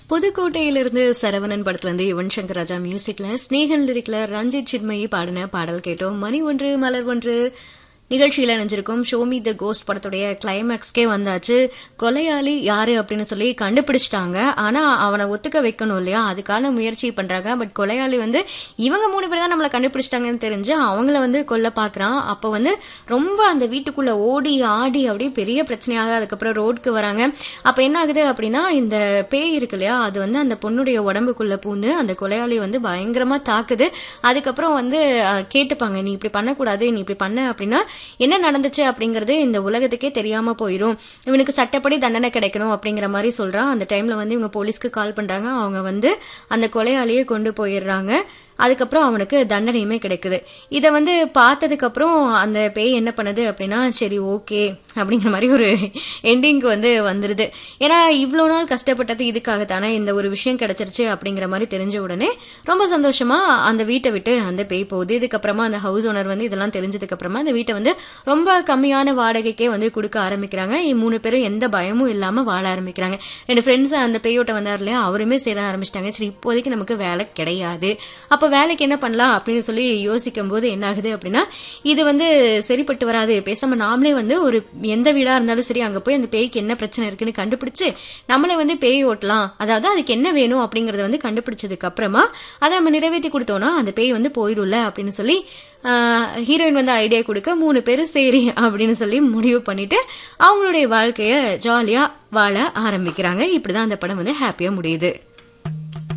புதுக்கோட்டையிலிருந்து சரவணன் படத்துல இருந்து யுவன் சங்கர் ராஜா மியூசிக்ல ஸ்னேகன் லிரிக்ல ரஞ்சித் சின்மயி பாடின பாடல் கேட்டோம் மணி ஒன்று மலர் ஒன்று நிகழ்ச்சியில நினைஞ்சிருக்கும் ஷோமி த கோஸ்ட் படத்துடைய கிளைமேக்ஸ்க்கே வந்தாச்சு கொலையாளி யாரு அப்படின்னு சொல்லி கண்டுபிடிச்சிட்டாங்க ஆனா அவனை ஒத்துக்க வைக்கணும் இல்லையா அதுக்கான முயற்சி பண்றாங்க பட் கொலையாளி வந்து இவங்க மூணு பேர் தான் நம்மளை கண்டுபிடிச்சிட்டாங்கன்னு தெரிஞ்சு அவங்கள வந்து கொல்ல பாக்குறான் அப்ப வந்து ரொம்ப அந்த வீட்டுக்குள்ள ஓடி ஆடி அப்படியே பெரிய பிரச்சனையாக அதுக்கப்புறம் ரோடுக்கு வராங்க அப்ப என்ன ஆகுது அப்படின்னா இந்த பேய் இருக்கு இல்லையா அது வந்து அந்த பொண்ணுடைய உடம்புக்குள்ள பூந்து அந்த கொலையாளி வந்து பயங்கரமா தாக்குது அதுக்கப்புறம் வந்து அஹ், கேட்டுப்பாங்க நீ இப்படி பண்ணக்கூடாது நீ இப்படி பண்ண அப்படின்னா என்ன நடந்துச்சு அப்படிங்கறது இந்த உலகத்துக்கே தெரியாம போயிடும் இவனுக்கு சட்டப்படி தண்டனை கிடைக்கணும் அப்படிங்கிற மாதிரி சொல்றான் அந்த டைம்ல வந்து இவங்க போலீஸ்க்கு கால் பண்றாங்க அவங்க வந்து அந்த கொலையாளியை கொண்டு போயிடுறாங்க அதுக்கப்புறம் அவனுக்கு தண்டனையுமே கிடைக்குது இதை வந்து பார்த்ததுக்கு அப்புறம் அந்த பேய் என்ன பண்ணுது அப்படின்னா சரி ஓகே அப்படிங்கிற மாதிரி ஒரு எண்டிங்க்கு வந்து வந்துருது ஏன்னா இவ்வளோ நாள் கஷ்டப்பட்டது இதுக்காக தானே இந்த ஒரு விஷயம் கிடைச்சிருச்சு அப்படிங்கிற மாதிரி தெரிஞ்ச உடனே ரொம்ப சந்தோஷமா அந்த வீட்டை விட்டு அந்த பேய் போகுது இதுக்கப்புறமா அந்த ஹவுஸ் ஓனர் வந்து இதெல்லாம் தெரிஞ்சதுக்கு அப்புறமா அந்த வீட்டை வந்து ரொம்ப கம்மியான வாடகைக்கே வந்து கொடுக்க ஆரம்பிக்கிறாங்க இ- மூணு பேரும் எந்த பயமும் இல்லாம வாழ ஆரம்பிக்கிறாங்க ரெண்டு ஃப்ரெண்ட்ஸ் அந்த பேயோட்ட வந்தார் இல்லையா அவருமே சேர ஆரம்பிச்சிட்டாங்க சரி இப்போதைக்கு நமக்கு வேலை கிடையாது அப்ப வேலைக்கு என்ன பண்ணலாம் அப்படின்னு சொல்லி யோசிக்கும் போது என்ன ஆகுது அப்படின்னா இது வந்து சரிப்பட்டு வராது பேசாம நாமளே வந்து ஒரு எந்த வீடா இருந்தாலும் சரி அங்க போய் அந்த பேய்க்கு என்ன பிரச்சனை இருக்குன்னு கண்டுபிடிச்சு நம்மளே வந்து பேய் ஓட்டலாம் அதாவது அதுக்கு என்ன வேணும் அப்படிங்கறத வந்து கண்டுபிடிச்சதுக்கு அப்புறமா அதை நம்ம நிறைவேற்றி கொடுத்தோம்னா அந்த பேய் வந்து போயிரும்ல அப்படின்னு சொல்லி ஹீரோயின் வந்து ஐடியா கொடுக்க மூணு பேர் சரி அப்படின்னு சொல்லி முடிவு பண்ணிட்டு அவங்களுடைய வாழ்க்கைய ஜாலியா வாழ ஆரம்பிக்கிறாங்க இப்படிதான் அந்த படம் வந்து ஹாப்பியா முடியுது